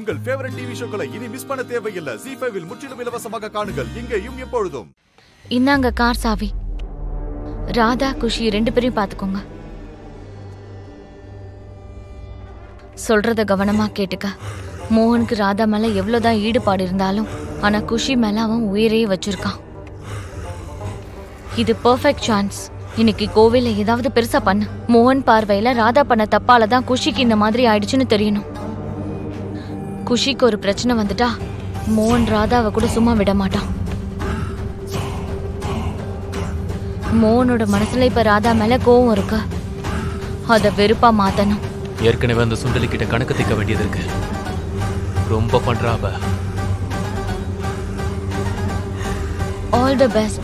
உங்கள் favourite TV ஷோக்களை இனி miss பண்ண தேவையில்லை ஜி ஃபைவில் முற்றிலும் இலவசமாக காணுங்கள் இங்கேயும் எப்பொழுதும் இந்தாங்க கார் சாவி ராதா குஷி ரெண்டு பேரையும் பார்த்துக்கோங்க சொல்றத கவனமா கேட்டுக்க மோகனுக்கு ராதா மேல எவ்வளவுதான் ஈடுபாடு இருந்தாலும் ஆனா குஷி மேல அவன் உயிரையே வச்சிருக்கான் இது பெர்ஃபெக்ட் சான்ஸ் இன்னைக்கு கோவில்ல ஏதாவது பெருசா பண்ணு மோகன் பார்வையில ராதா பண்ண தப்பால தான் குஷிக்கு இந்த மாதிரி ஆயிடுச்சுன்னு தெரியணும் குஷிக்கு ஒரு பிரச்சனை வந்துட்டா மோகன் ராதாவை கூட சும்மா விட மாட்டான் மோகனோட மனசுல இப்ப ராதா மேல கோவம் இருக்கு அத வெறுப்பா மாத்தணும் ஏற்கனவே அந்த சுண்டலி கிட்ட கணக்கு தீர்க்க வேண்டியது இருக்கு ரொம்ப பண்றா அவ ஆல் தி பெஸ்ட்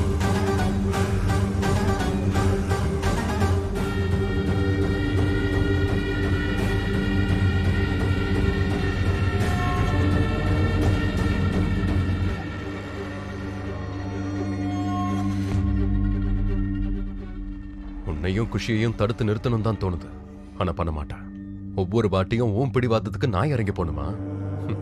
உன்னையும் குஷியையும் தடுத்து நிறுத்தணும் தான் தோணுது ஆனா பண்ண மாட்டேன் ஒவ்வொரு வாட்டியும் உன் பிடிவாதத்துக்கு நான் இறங்கி போகணுமா ஹம்.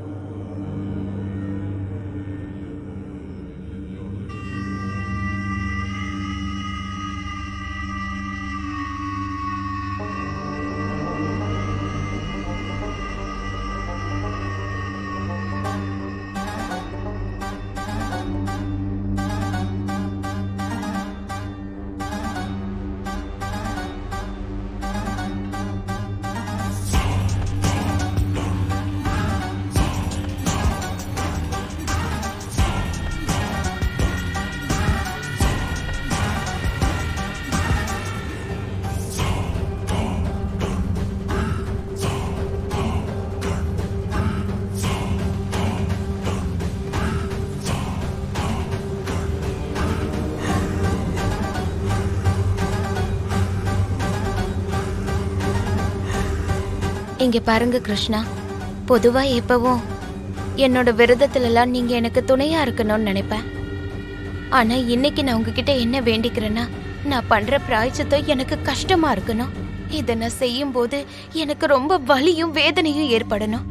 இங்க பாருங்க கிருஷ்ணா பொதுவா எப்பவும் என்னோட விரதத்துல எல்லாம் நீங்க எனக்கு துணையா இருக்கணும்னு நினைப்பேன் ஆனா இன்னைக்கு நான் உங்ககிட்ட என்ன வேண்டிக்கிறேன்னா நான் பண்ற பிராய்ச்சத்தம் எனக்கு கஷ்டமா இருக்கணும் இதை நான் செய்யும் போது எனக்கு ரொம்ப வலியும் வேதனையும் ஏற்படணும்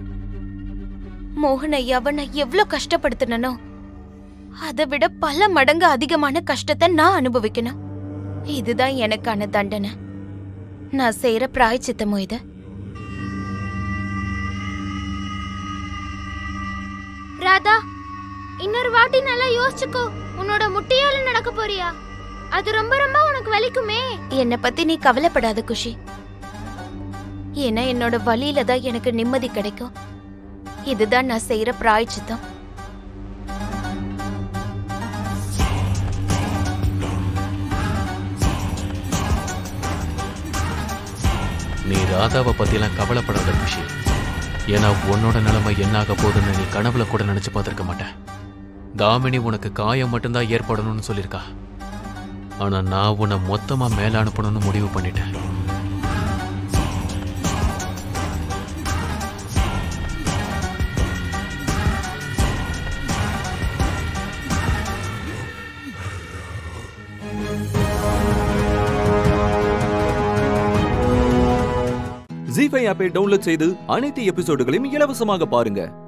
மோகன் ஐயாவை நான் எவ்வளவு கஷ்டப்படுத்தினனோ அதை விட பல மடங்கு அதிகமான கஷ்டத்தை நான் அனுபவிக்கணும் இதுதான் எனக்கான தண்டனை நான் செய்யற பிராய்ச்சித்தமோ இது ராதா இன்னொரு வாட்டி நல்லா யோசிச்சுக்கோ உன்னோட முட்டையால நடக்க போறியா அது ரொம்ப ரொம்ப உனக்கு வலிக்குமே என்னை பத்தி நீ கவலைப்படாத குஷி ஏன்னா என்னோட வழியில தான் எனக்கு நிம்மதி கிடைக்கும் இதுதான் நான் செய்யற பிராய்ச்சித்தம் நீ ராதாவை பத்திலாம் கவலைப்படாத குஷி ஏன்னா உன்னோட நிலைமை என்னாக போகுதுன்னு நீ கனவுல கூட நினைச்சு பார்த்திருக்க மாட்டேன் தாமினி உனக்கு காயம் மட்டும்தான் ஏற்படணும்னு சொல்லியிருக்கா ஆனா நான் உன்னை மொத்தமா மேல அனுப்பணும்னு முடிவு பண்ணிட்டேன் ஜி ஃபைவ் ஆப்பை டவுன்லோட் செய்து அனைத்து எபிசோடுகளையும் இலவசமாக பாருங்க